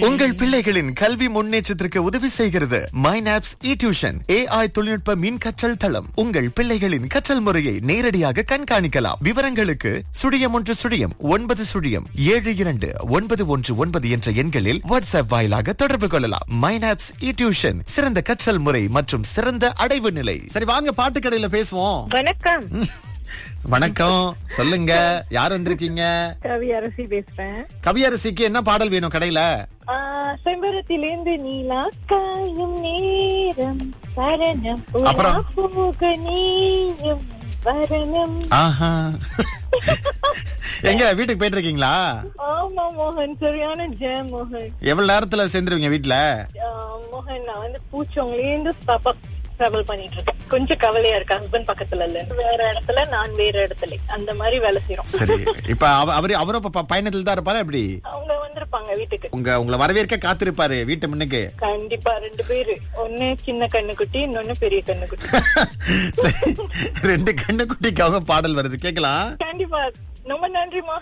உங்கள் பிள்ளைகளின் கல்வி முன்னேற்றத்திற்கு உதவி செய்கிறது மைனாப்ஸ் இ டியூஷன் ஏஐ தொழில்நுட்ப மின் கற்றல் தளம் உங்கள் பிள்ளைகளின் கற்றல் முறையை நேரடியாக கண்காணிக்கலாம் விவரங்களுக்கு சுழியம் ஒன்று சுழியம் ஒன்பது சுழியம் ஏழு இரண்டு ஒன்பது ஒன்று ஒன்பது என்ற எண்களில் வாட்ஸ்அப் வாயிலாக தொடர்பு கொள்ளலாம் மைனாப்ஸ் இ டியூஷன் சிறந்த கற்றல் முறை மற்றும் சிறந்த அடைவு நிலை சரி வாங்க பாட்டு கடையில பேசுவோம் வணக்கம் வணக்கம் சொல்லுங்க யார் வந்திருக்கீங்க கவி அரசி பேசுறேன் கவியரசிக்கு என்ன பாடல் வேணும் கடையில ஆஹ் செம்பரத்திலிருந்து நீலா காயும் நேரம் சரணம் அப்புறம்? போக நீயும் வரணம் ஆஹா எங்க வீட்டுக்கு போயிட்டு இருக்கீங்களா ஆமா மோகன் சரியான ஜெய மோகன் எவ்வளவு நேரத்துல சேர்ந்துருவீங்க வீட்டுல ஆஹ் மோகன் நான் வந்து பூச்சவங்களேந்து பாப்பா டிராவல் பண்ணிட்டு இருக்கேன் கொஞ்சம் கவலையா இருக்கு ஹஸ்பண்ட் பக்கத்துல இல்ல வேற இடத்துல நான் வேற இடத்துல அந்த மாதிரி வேலை செய்யறோம் சரி இப்ப அவ- அவரு அவரும் இப்ப ப- பயணத்துல தான் இருப்பாரு எப்படி அவங்க வந்திருப்பாங்க வீட்டுக்கு உங்க உங்களை வரவேற்க காத்திருப்பாரு வீட்டு முன்னுக்கு கண்டிப்பா ரெண்டு பேரு ஒண்ணு சின்ன கண்ணுக்குட்டி இன்னொன்னு பெரிய கண்ணுக்குட்டி சரி, ரெண்டு கண்ணு குட்டிக்காக பாடல் வருது கேக்கலாம் கண்டிப்பா ரொம்ப நன்றிமா